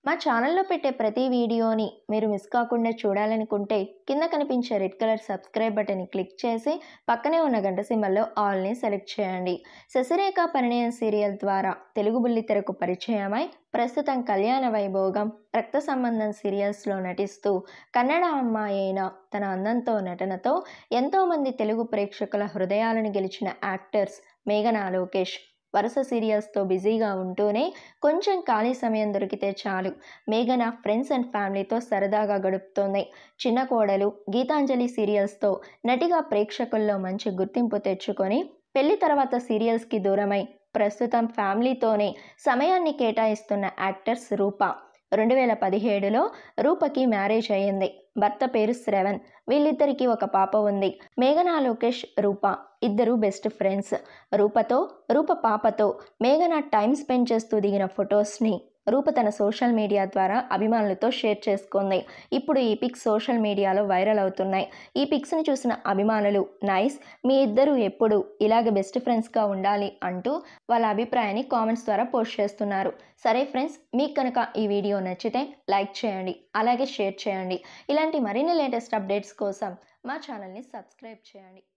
మా ఛానల్లో పెట్టే ప్రతి వీడియోని మీరు మిస్ కాకుండా చూడాలనుకుంటే కింద కనిపించే రెడ్ కలర్ సబ్స్క్రైబ్ బటన్ని క్లిక్ చేసి పక్కనే ఉన్న గంట సింబల్లో ఆల్ని సెలెక్ట్ చేయండి శశిరేఖ పరిణయం సీరియల్ ద్వారా తెలుగు బుల్లితెరకు పరిచయమై ప్రస్తుతం కళ్యాణ వైభోగం రక్త సంబంధం సీరియల్స్లో నటిస్తూ కన్నడ అమ్మాయి అయిన తన అందంతో నటనతో ఎంతోమంది తెలుగు ప్రేక్షకుల హృదయాలను గెలిచిన యాక్టర్స్ మేఘనా లోకేష్ వరుస సీరియల్స్తో బిజీగా ఉంటూనే కొంచెం ఖాళీ సమయం దొరికితే చాలు మేఘన ఫ్రెండ్స్ అండ్ ఫ్యామిలీతో సరదాగా గడుపుతోంది చిన్న కోడలు గీతాంజలి సీరియల్స్తో నటిగా ప్రేక్షకుల్లో మంచి గుర్తింపు తెచ్చుకొని పెళ్లి తర్వాత సీరియల్స్కి దూరమై ప్రస్తుతం ఫ్యామిలీతోనే సమయాన్ని కేటాయిస్తున్న యాక్టర్స్ రూప రెండు వేల పదిహేడులో రూపకి మ్యారేజ్ అయ్యింది భర్త పేరు శ్రవణ్ వీళ్ళిద్దరికీ ఒక పాప ఉంది మేఘనా లోకేష్ రూప ఇద్దరు బెస్ట్ ఫ్రెండ్స్ రూపతో రూప పాపతో మేఘనా టైం స్పెండ్ చేస్తూ దిగిన ఫొటోస్ని రూప తన సోషల్ మీడియా ద్వారా అభిమానులతో షేర్ చేసుకుంది ఇప్పుడు ఈ పిక్స్ సోషల్ మీడియాలో వైరల్ అవుతున్నాయి ఈ పిక్స్ని చూసిన అభిమానులు నైస్ మీ ఇద్దరు ఎప్పుడు ఇలాగ బెస్ట్ ఫ్రెండ్స్గా ఉండాలి అంటూ వాళ్ళ అభిప్రాయాన్ని కామెంట్స్ ద్వారా పోస్ట్ చేస్తున్నారు సరే ఫ్రెండ్స్ మీకు కనుక ఈ వీడియో నచ్చితే లైక్ చేయండి అలాగే షేర్ చేయండి ఇలాంటి మరిన్ని లేటెస్ట్ అప్డేట్స్ కోసం మా ఛానల్ని సబ్స్క్రైబ్ చేయండి